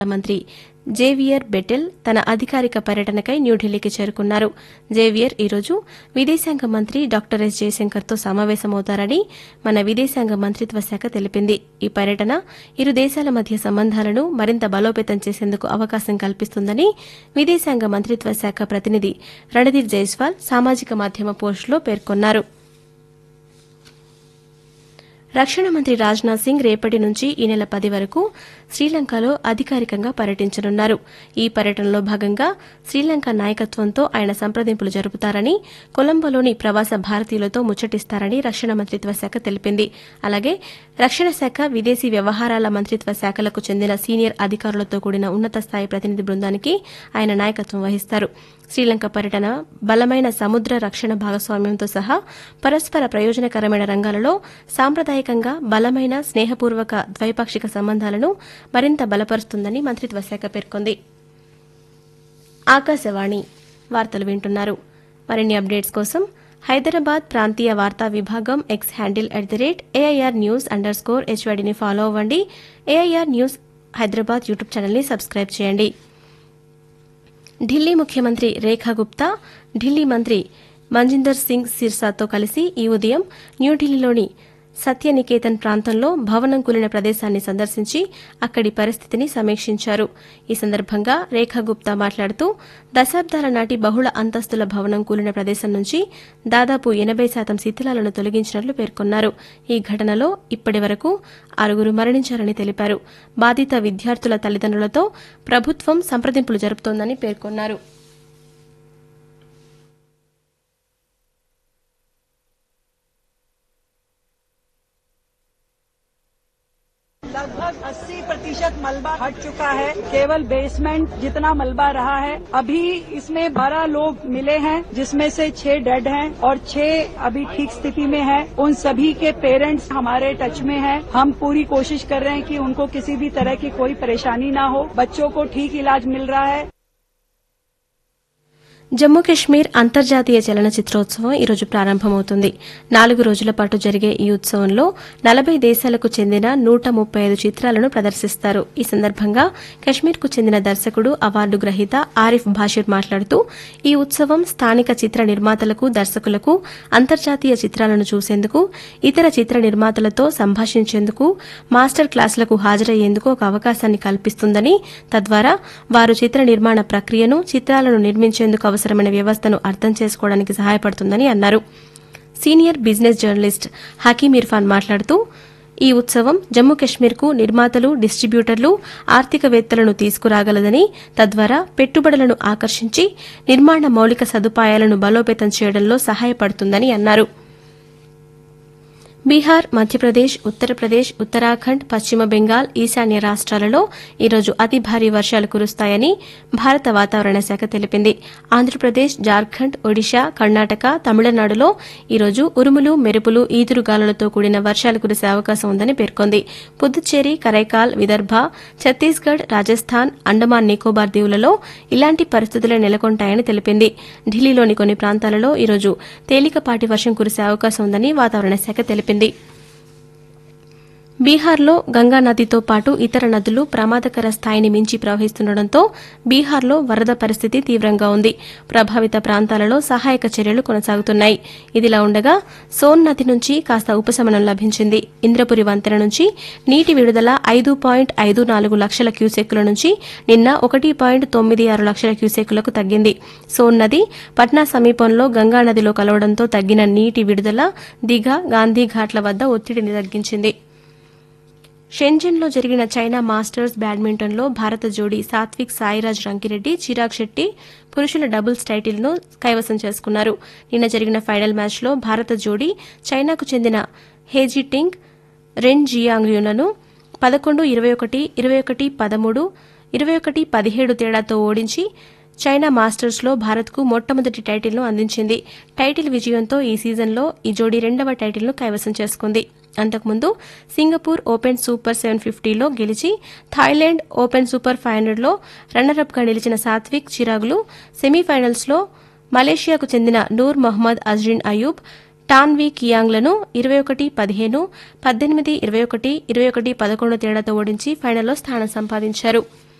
మంత్రి Xavier Bethell తన అధికారిక పర్యటనకై న్యూఢిల్లీకి చేరుకున్నారు జేవియర్ ఈరోజు విదేశాంగ మంత్రి డాక్టర్ ఎస్ జయశంకర్తో సమావేశమవుతారని మన విదేశాంగ మంత్రిత్వ శాఖ తెలిపింది ఈ పర్యటన ఇరు దేశాల మధ్య సంబంధాలను మరింత బలోపేతం చేసేందుకు అవకాశం కల్పిస్తుందని విదేశాంగ మంత్రిత్వ శాఖ ప్రతినిధి రణదీప్ జైస్వాల్ సామాజిక మాధ్యమ పోస్టులో పేర్కొన్నారు రక్షణ మంత్రి రాజ్నాథ్ సింగ్ రేపటి నుంచి ఈ నెల పది వరకు శ్రీలంకలో అధికారికంగా పర్యటించనున్నారు ఈ పర్యటనలో భాగంగా శ్రీలంక నాయకత్వంతో ఆయన సంప్రదింపులు జరుపుతారని కొలంబోలోని ప్రవాస భారతీయులతో ముచ్చటిస్తారని రక్షణ మంత్రిత్వ శాఖ తెలిపింది అలాగే రక్షణ శాఖ విదేశీ వ్యవహారాల మంత్రిత్వ శాఖలకు చెందిన సీనియర్ అధికారులతో కూడిన ఉన్నత స్థాయి ప్రతినిధి బృందానికి ఆయన నాయకత్వం వహిస్తారు శ్రీలంక పర్యటన బలమైన సముద్ర రక్షణ భాగస్వామ్యంతో సహా పరస్పర ప్రయోజనకరమైన రంగాలలో సాంప్రదాయకంగా బలమైన స్నేహపూర్వక ద్వైపాక్షిక సంబంధాలను మరింత బలపరుస్తుందని మంత్రిత్వ శాఖ పేర్కొంది ఆకాశవాణి వార్తలు వింటున్నారు మరిన్ని అప్డేట్స్ కోసం హైదరాబాద్ ప్రాంతీయ వార్తా విభాగం X handle at the rate AIR news underscore స్కోర్ హెచ్వైడిని ఫాలో అవ్వండి ఏఐఆర్ న్యూస్ హైదరాబాద్ యూట్యూబ్ ఛానల్ని సబ్స్క్రైబ్ చేయండి ఢిల్లీ ముఖ్యమంత్రి రేఖా గుప్తా ఢిల్లీ మంత్రి మంజిందర్ సింగ్ సిర్సాతో కలిసి ఈ ఉదయం న్యూఢిల్లీలోని సత్యనికేతన్ ప్రాంతంలో భవనం కూలిన ప్రదేశాన్ని సందర్శించి అక్కడి పరిస్థితిని సమీక్షించారు ఈ సందర్భంగా రేఖా గుప్తా మాట్లాడుతూ దశాబ్దాల నాటి బహుళ అంతస్తుల భవనం కూలిన ప్రదేశం నుంచి దాదాపు ఎనబై శాతం శిథిలాలను తొలగించినట్లు పేర్కొన్నారు ఈ ఘటనలో ఇప్పటి వరకు ఆరుగురు మరణించారని తెలిపారు బాధిత విద్యార్థుల తల్లిదండ్రులతో ప్రభుత్వం సంప్రదింపులు జరుపుతోందని పేర్కొన్నారు लगभग 80 प्रतिशत मलबा हट चुका है केवल बेसमेंट जितना मलबा रहा है अभी इसमें 12 लोग मिले हैं जिसमें से 6 डेड हैं और 6 अभी ठीक स्थिति में हैं उन सभी के पेरेंट्स हमारे टच में हैं हम पूरी कोशिश कर रहे हैं कि उनको किसी भी तरह की कोई परेशानी ना हो बच्चों को ठीक इलाज मिल रहा है జమ్మూ కశ్మీర్ అంతర్జాతీయ చలనచిత్రోత్సవం ఈరోజు ప్రారంభమవుతుంది నాలుగు రోజుల పాటు జరిగే ఈ ఉత్సవంలో నలభై దేశాలకు చెందిన నూట ముప్పై ఐదు చిత్రాలను ప్రదర్శిస్తారు ఈ సందర్భంగా కశ్మీర్కు చెందిన దర్శకుడు అవార్డు గ్రహీత ఆరిఫ్ భాషిర్ మాట్లాడుతూ ఈ ఉత్సవం స్థానిక చిత్ర నిర్మాతలకు దర్శకులకు అంతర్జాతీయ చిత్రాలను చూసేందుకు ఇతర చిత్ర నిర్మాతలతో సంభాషించేందుకు మాస్టర్ క్లాసులకు హాజరయ్యేందుకు ఒక అవకాశాన్ని కల్పిస్తుందని తద్వారా వారు చిత్ర నిర్మాణ ప్రక్రియను చిత్రాలను నిర్మించేందుకు అవసరమైన వ్యవస్థను అర్థం చేసుకోవడానికి సహాయపడుతుందని అన్నారు senior business journalist Hakeem Irfan మాట్లాడుతూ ఈ ఉత్సవం జమ్మూ కశ్మీర్కు నిర్మాతలు డిస్ట్రిబ్యూటర్లు ఆర్థికవేత్తలను తీసుకురాగలదని తద్వారా పెట్టుబడులను ఆకర్షించి నిర్మాణ మౌలిక సదుపాయాలను బలోపేతం చేయడంలో సహాయపడుతుందని అన్నారు బీహార్ మధ్యప్రదేశ్ ఉత్తరప్రదేశ్ ఉత్తరాఖండ్ పశ్చిమ బెంగాల్ ఈశాన్య రాష్ట్రాలలో ఈరోజు అతి భారీ వర్షాలు కురుస్తాయని భారత వాతావరణ శాఖ తెలిపింది ఆంధ్రప్రదేశ్ జార్ఖండ్ ఒడిశా కర్ణాటక తమిళనాడులో ఈరోజు ఉరుములు మెరుపులు ఈదురుగాలులతో కూడిన వర్షాలు కురిసే అవకాశం ఉందని పేర్కొంది పుదుచ్చేరి కరైకాల్ విదర్భ ఛత్తీస్గఢ్ రాజస్థాన్ అండమాన్ నికోబార్ దీవులలో ఇలాంటి పరిస్థితులే నెలకొంటాయని తెలిపింది ఢిల్లీలోని కొన్ని ప్రాంతాలలో ఈరోజు తేలికపాటి వర్షం కురిసే అవకాశం ఉందని వాతావరణ శాఖ తెలిపింది బీహార్లో గంగా నదితో పాటు ఇతర నదులు ప్రమాదకర స్థాయిని మించి ప్రవహిస్తుండటంతో బీహార్లో వరద పరిస్థితి తీవ్రంగా ఉంది ప్రభావిత ప్రాంతాలలో సహాయక చర్యలు కొనసాగుతున్నాయి ఇదిలా ఉండగా సోన్ నది నుంచి కాస్త ఉపశమనం లభించింది ఇంద్రపురి వంతెన నుంచి నీటి విడుదల ఐదు పాయింట్ ఐదు నాలుగు లక్షల క్యూసెక్కుల నుంచి నిన్న ఒకటి పాయింట్ తొమ్మిది ఆరు లక్షల క్యూసెక్కులకు తగ్గింది సోన్ నది పట్నా సమీపంలో గంగా నదిలో కలవడంతో తగ్గిన నీటి విడుదల దిఘ గాంధీ ఘాట్ల వద్ద ఒత్తిడిని తగ్గించింది షెంజన్లో జరిగిన చైనా మాస్టర్స్ బ్యాడ్మింటన్లో భారత జోడీ సాత్విక్ సాయిరాజ్ రంకిరెడ్డి చిరాగ్ శెట్టి పురుషుల డబుల్స్ టైటిల్ను కైవసం చేసుకున్నారు నిన్న జరిగిన ఫైనల్ మ్యాచ్లో భారత జోడీ చైనాకు చెందిన హేజీ టింగ్ రెన్ జియాంగ్యులను పదకొండు ఇరవై ఒకటి ఇరవై ఒకటి పదమూడు ఇరవై ఒకటి పదిహేడు తేడాతో ఓడించి చైనా మాస్టర్స్లో భారత్కు మొట్టమొదటి టైటిల్ను అందించింది టైటిల్ విజయంతో ఈ సీజన్లో ఈ జోడీ రెండవ టైటిల్ను కైవసం చేసుకుంది అంతకుముందు సింగపూర్ ఓపెన్ సూపర్ సెవెన్ ఫిఫ్టీలో గెలిచి థాయిలాండ్ ఓపెన్ సూపర్ ఫైవ్ హండ్రెడ్లో రన్నరప్గా నిలిచిన సాత్విక్ చిరాగులు సెమీఫైనల్స్లో మలేషియాకు చెందిన నూర్ మొహమ్మద్ అజ్రిన్ అయూబ్ టాన్వీ కియాంగ్లను ఇరవై ఒకటి పదిహేను పద్దెనిమిది ఇరవై ఒకటి ఇరవై ఒకటి పదకొండు తేడాతో ఓడించి ఫైనల్లో స్థానం సంపాదించారు